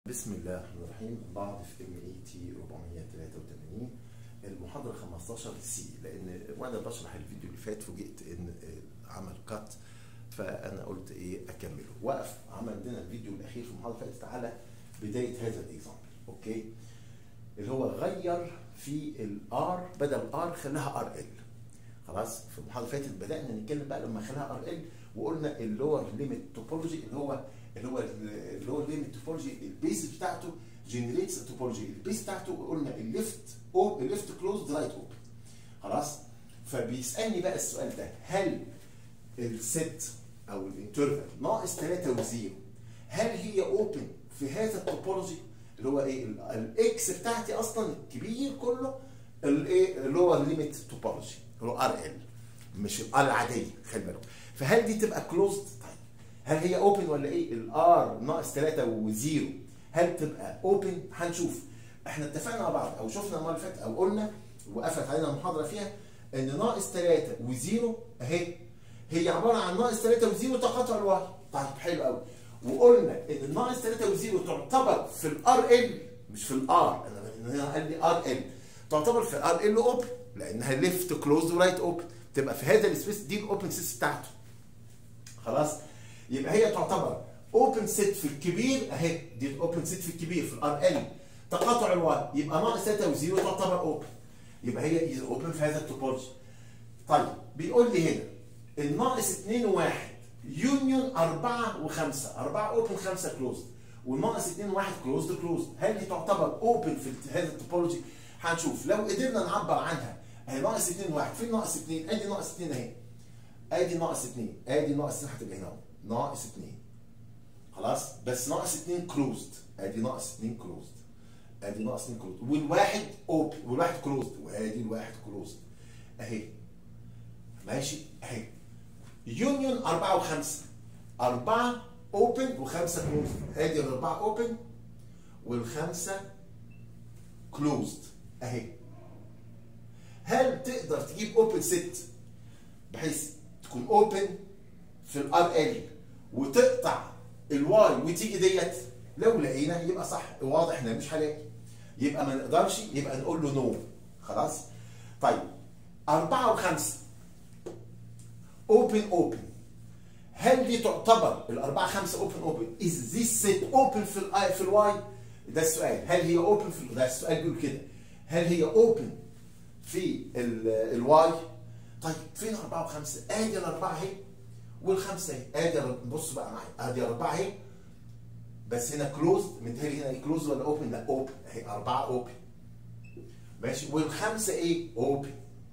بسم الله الرحمن الرحيم بعض في ام اي تي 483 المحاضره 15 سي لان وانا بشرح الفيديو اللي فات فوجئت ان عمل كات فانا قلت ايه اكمله وقف عملنا الفيديو الاخير في المحاضره اللي فاتت على بدايه هذا الاكزامبل اوكي اللي هو غير في الار بدل ار خلاها ار ال خلاص في المحاضره اللي فاتت بدانا نتكلم بقى لما خلاها ار ال وقلنا اللور ليميت توبولوجي اللي هو اللي هو اللي هو الليميت توبولوجي البيس بتاعته جنريتس توبولوجي البيس بتاعته قلنا الليفت او الليفت كلوز رايت اوبن خلاص فبيسالني بقى السؤال ده هل الست او الانترفال ناقص 3 و0 هل هي اوبن في هذا التوبولوجي اللي هو ايه الاكس بتاعتي اصلا الكبير كله الايه اللي هو الليميت توبولوجي اللي هو ار ال مش الار العاديه خلي بالكم فهل دي تبقى كلوزد طيب هل هي اوبن ولا ايه الار ناقص 3 و0 هل تبقى اوبن هنشوف احنا اتفقنا مع بعض او شفنا المره اللي فاتت او قلنا وقفت علينا المحاضره فيها ان ناقص 3 و0 اهي هي عباره عن ناقص 3 و0 تقاطع الواي طيب حلو قوي وقلنا ان الناقص 3 و0 تعتبر في الار ال مش في الار انا هنا قال لي ار ال تعتبر في الار ال اوبن لانها ليفت كلوز ورايت اوبن تبقى في هذا السبيس دي الاوبن سيس بتاعته خلاص يبقى هي تعتبر اوبن سيت في الكبير اهي دي الاوبن سيت في الكبير في الار ال تقاطع الواي يبقى ناقص 3 و0 تعتبر اوبن يبقى هي از اوبن في هذا التوبولوجي طيب بيقول لي هنا الناقص 2 و1 يونيون 4 و5 4 اوبن 5 كلوزد والناقص 2 و1 كلوزد كلوزد هل دي تعتبر اوبن في هذا التوبولوجي هنشوف لو قدرنا نعبر عنها اهي ناقص 2 و1 فين ناقص 2 ادي ناقص 2 اهي ادي ناقص 2 ادي ناقص 2 هتبقى هنا ناقص 2 خلاص بس ناقص 2 كلوزد ادي ناقص 2 كلوزد ادي ناقص 2 كلوزد والواحد اوبن والواحد كلوزد وادي الواحد كلوزد اهي ماشي اهي يونيون 4 و5 4 اوبن وخمسه كلوزد ادي الاربعه اوبن والخمسه كلوزد اهي هل تقدر تجيب اوبن ست بحيث تكون اوبن في الار ال وتقطع الواي وتيجي ديت لو لقينا يبقى صح واضح ان مش هلاقي يبقى ما نقدرش يبقى نقول له نو خلاص طيب أربعة وخمسة اوبن اوبن هل دي تعتبر الأربعة خمسة اوبن اوبن از ذيس سيت اوبن في الاي في الواي ده السؤال هل هي اوبن في ده السؤال بيقول كده هل هي اوبن في الواي طيب فين أربعة وخمسة ادي الأربعة اهي والخمسه اهي ادي بص بقى معايا ادي اربعه اهي بس هنا كلوز متهيألي هنا كلوز ولا اوبن؟ لا اوبن اهي اربعه اوبن ماشي والخمسه ايه؟ اوبن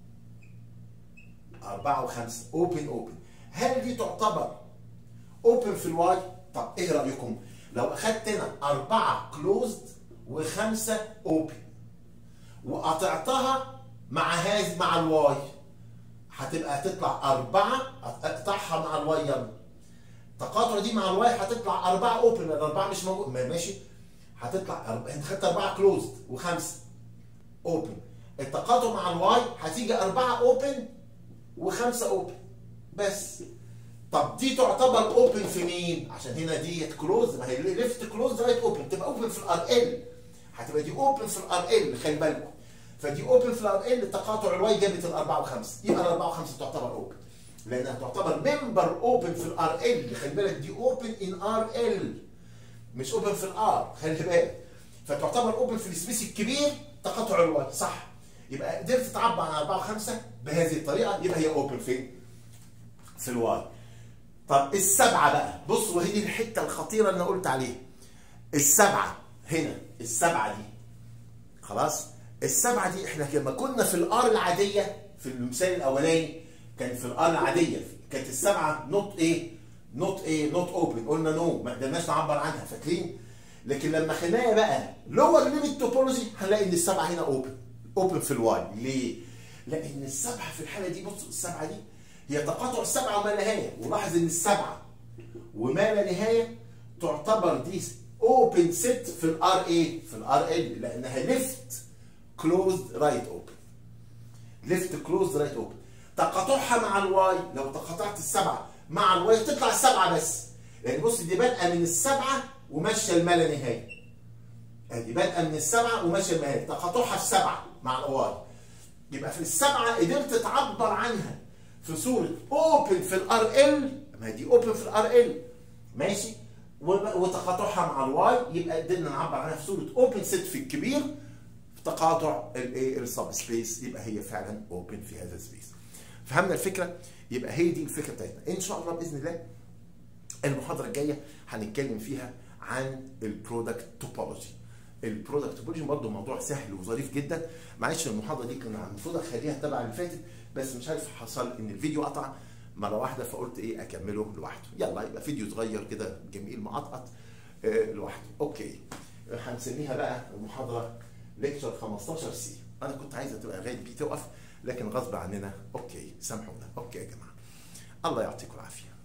اربعه وخمسه اوبن اوبن هل دي تعتبر اوبن في الواي؟ طب ايه رايكم؟ لو اخدت هنا اربعه كلوزد وخمسه اوبن وقطعتها مع هذه مع الواي هتبقى هتطلع أربعة أقطعها مع الواي يلا التقاطع دي مع الواي هتطلع أربعة أوبن لأن أربعة مش موجود ماشي هتطلع أربعة أنت خدت أربعة كلوزد وخمسة أوبن التقاطع مع الواي هتيجي أربعة أوبن وخمسة أوبن بس طب دي تعتبر أوبن في مين؟ عشان هنا ديت كلوز ما هي ليفت كلوز رايت أوبن تبقى أوبن في الار ال هتبقى دي أوبن في الار ال خلي بالكم فدي اوبن في الار ال تقاطع الواي جابت الاربعه وخمسه يبقى الاربعه وخمسه تعتبر اوبن لانها تعتبر ممبر اوبن في الار ال خلي بالك دي اوبن ان ار ال مش اوبن في الار خلي بالك فتعتبر اوبن في السبيس الكبير تقاطع الواي صح يبقى قدرت تعبر عن اربعه وخمسه بهذه الطريقه يبقى هي اوبن فين؟ في الواي طب السبعه بقى بص وهي دي الحته الخطيره اللي انا قلت عليها السبعه هنا السبعه دي خلاص السبعه دي احنا لما كنا في الار العاديه في المثال الاولاني كان في الار العاديه كانت السبعه نوت ايه؟ نوت ايه؟ نوت اوبن قلنا نو ما قدرناش نعبر عنها فاكرين؟ لكن لما خدناها بقى لور ليميت توبولوجي هنلاقي ان السبعه هنا اوبن اوبن في الواي ليه؟ لان السبعه في الحاله دي بصوا السبعه دي هي تقاطع السبعه وما نهايه ولاحظ ان السبعه وما لا نهايه تعتبر دي اوبن سيت في الار ايه؟ في الار ال لانها ليفت كلوزد رايت اوبن ليفت كلوزد رايت اوبن تقاطعها مع الواي لو تقاطعت السبعه مع الواي تطلع السبعه بس يعني بص دي بادئه من السبعه وماشيه لما لا نهايه ادي بادئه من السبعه وماشيه المهام تقاطعها السبعه مع الاواي يبقى في السبعه قدرت تعبر عنها في صوره اوبن في الار ال ما دي اوبن في الار ال ماشي وتقاطعها مع الواي يبقى قدرنا نعبر عنها في صوره اوبن سيت في الكبير في تقاطع الايه السب سبيس يبقى هي فعلا اوبن في هذا السبيس فهمنا الفكره يبقى هي دي الفكره بتاعتنا ان شاء الله باذن الله المحاضره الجايه هنتكلم فيها عن البرودكت توبولوجي البرودكت توبولوجي برضه موضوع سهل وظريف جدا معلش المحاضره دي كان المفروض اخليها تبع اللي فاتت بس مش عارف حصل ان الفيديو قطع مره واحده فقلت ايه اكمله لوحده يلا يبقى فيديو صغير كده جميل مقطقط آه لوحده اوكي هنسميها بقى المحاضره ليكتشر 15 سي انا كنت عايزه تبقى لغايه بي توقف لكن غصب عننا اوكي سامحونا اوكي يا جماعه الله يعطيكم العافيه